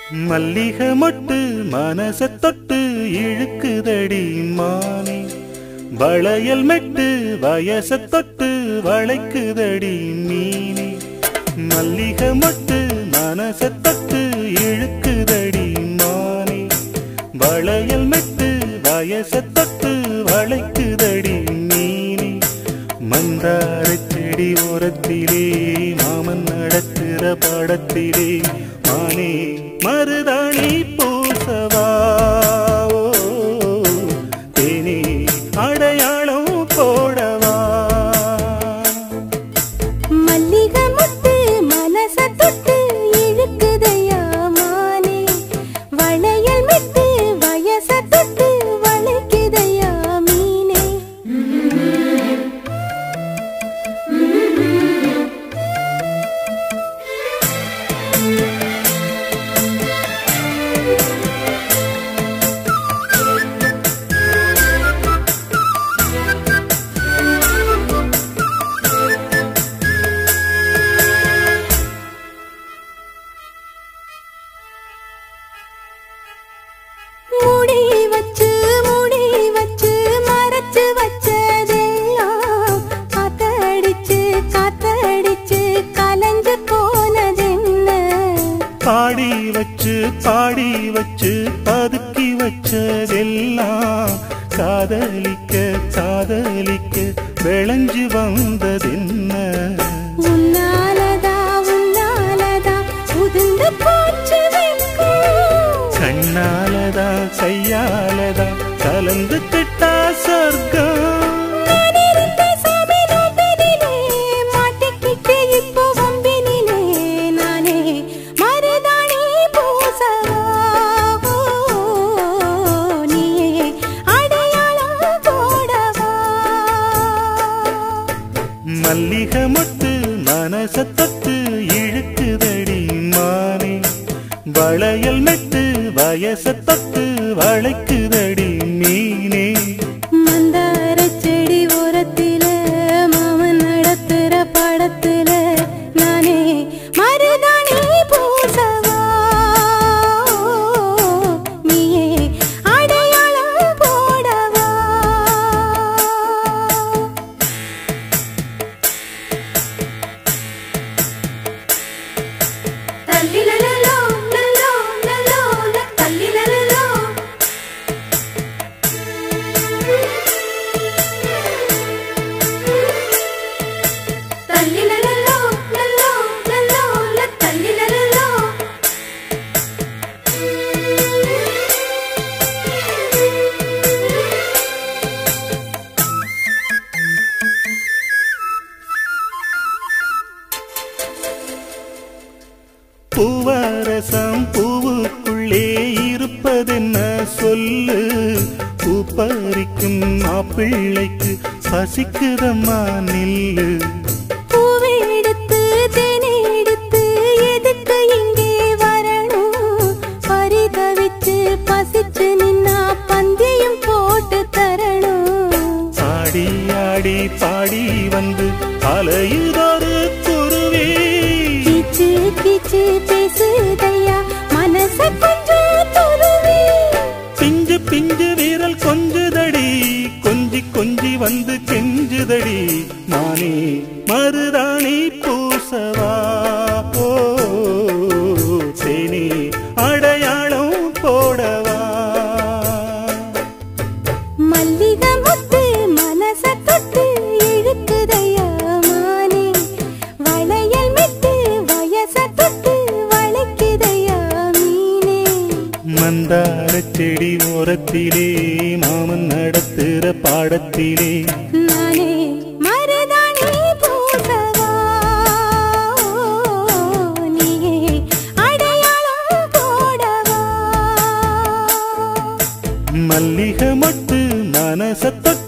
மல்லிகை மொட்டு மனச தொட்டு இழுக்குதடி மானே வளையல் மெட்டு வயச தொட்டு வளைக்குதடி மீனே மல்லிகை மொட்டு மனச தொட்டு இழுக்குதடி மானே வளையல் மெட்டு வயச தொட்டு வளைக்குதடி மீனே மந்தார செடி ஓரத்திலே மாமன் நடத்துற படத்திலே மானே மருதாணி பூசவா ஓ, தேனே அடையாளம் போடவா மல்லிகை முட்டு மனச தொட்டு இழுக்குதையா மானே வளையல் மிட்டு வயச தொட்டு வளைக்குதையா மீனே மூடி வச்சு மூடி வச்சு மறைச்சு வச்சதெல்லாம் காத்தடிச்சு காத்தடிச்சு கலந்து போனதென்ன பாடி வச்சு பாடி வச்சு பதுக்கி வச்சதெல்லாம் காதலிக்க காதலிக்க விளைஞ்சு வந்ததென்ன உன்னாலதா உன்னாலதா உதிர்ந்து போச்சு வெட்கம். கண்ணாலதா கையாலதா கலந்து கிட்டா சொர்க்கம் நான் இருந்த சாமி நோம்பினிலே, மாட்டிக்கிட்டு இப்போ வம்பினிலே, நானே மருதாணி பூசவா. நீயே அடையாளம் போடவா மல்லிகை மொட்டு மனச தொட்டு இழுக்குதடி மானே வளையல் மெட்டு வயச தொட்டு வளைக்குதடி மீனே மந்தார செடி ஓரத்தில மாமன் நடத்துற படத்துல நானே மருதாணி பூசவா நீயே அடையாளம் போடவா தல்லிலலலோ, லலோ, லலோ, ல, தல்லிலலலோ. தல்லிலலலோ, லலோ, லலோ, ல, தல்லிலலலோ. பூவரசம் பூவுக்குள்ளே இருப்பதென்ன சொல்லு பூ பறிக்கும் மாப்பிள்ளைக்கு பசிக்குதம்மா நில்லு பூவை எடுத்து தேனை எடுத்து எதுக்கு இங்கே வரணும் பரிதவிச்சு பசிச்சு நின்னா பந்தியும் போட்டு தரணும் ஆடி ஆடி பாடி வந்து அலையுதொரு குருவி கீச்சு கீச்சு பேசுதையா மனச கொஞ்சம் துருவி பிஞ்சு பிஞ்சு வீரல் கொஞ்சுதடி கொஞ்சி கொஞ்சி வந்து கெஞ்சுதடி நானே மருதாணி பூசவா ஓ சேனி அடையாளம் போடவா மல்லிகை முத்து மனச தொட்டு இழுக்குதையா மானே வளையல் மிட்டு வயச தொட்டு வளைக்குதையா மீனே மந்தார செடி ஓரத்திலே மாமன் நடத்துற பாடத்திலே நானே மருதாணி பூசவா நீயே அடையாளம் போடவா மல்லிகை மொட்டு மனச தொட்டு